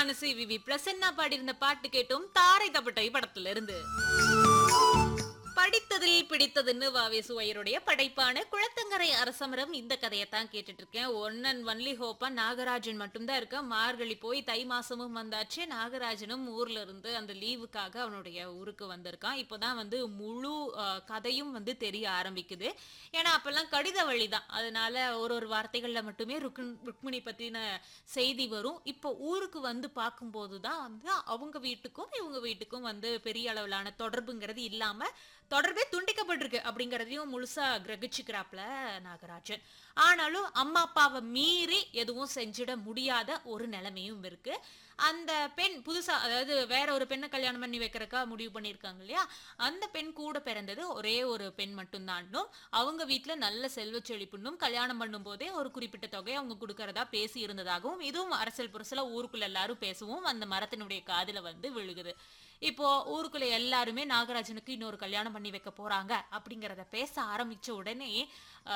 மனசு விவி பிரசன்னா பாடியிருந்த பாட்டு கேட்டோம் தாரை தப்பட்டை படத்துல இருந்து படித்ததில் பிடித்ததுன்னு வாவே சுவையருடைய படைப்பான குளத்தங்கரை அரசமரம் இந்த கதையத்தான் கேட்டுட்டு இருக்கேன் ஒன்னன் ஒன்லி ஹோப்பா நாகராஜன் மட்டும்தான் இருக்க மார்கழி போய் தை மாசமும் வந்தாச்சு நாகராஜனும் ஊர்ல இருந்து அந்த லீவுக்காக அவனுடைய ஊருக்கு வந்திருக்கான் இப்போதான் வந்து முழு அஹ், கதையும் வந்து தெரிய ஆரம்பிக்குது ஏன்னா அப்பெல்லாம் கடித வழிதான் அதனால ஒரு ஒரு வார்த்தைகள்ல மட்டுமே ருக்ன் ருக்மிணி பத்தின செய்தி வரும் இப்போ ஊருக்கு வந்து பார்க்கும்போது தான் வந்து அவங்க வீட்டுக்கும் இவங்க வீட்டுக்கும் வந்து பெரிய அளவிலான தொடர்புங்கிறது இல்லாம தொடர்பே துண்டிக்கப்பட்டிருக்கு அப்படிங்கறதையும் முழுசா கிரகிச்சுக்கிறாப்ல நாகராஜன் ஆனாலும் அம்மா அப்பாவை மீறி எதுவும் செஞ்சிட முடியாத ஒரு நிலைமையும் இருக்கு அந்த பெண் புதுசா அதாவது வேற ஒரு பெண்ணை கல்யாணம் பண்ணி வைக்கிறக்கா முடிவு பண்ணியிருக்காங்க இல்லையா அந்த பெண் கூட பிறந்தது ஒரே ஒரு பெண் மட்டும்தான்னும் அவங்க வீட்டுல நல்ல செல்வ செழிப்புன்னும் கல்யாணம் பண்ணும் போதே ஒரு குறிப்பிட்ட தொகை அவங்க கொடுக்கறதா பேசி இருந்ததாகவும் இதுவும் அரசியல் புரசல ஊருக்குள்ள எல்லாரும் பேசவும் அந்த மரத்தினுடைய காதுல வந்து விழுகுது இப்போ ஊருக்குள்ள எல்லாருமே நாகராஜனுக்கு இன்னொரு கல்யாணம் பண்ணி வைக்க போறாங்க அப்படிங்கறத பேச ஆரம்பிச்ச உடனே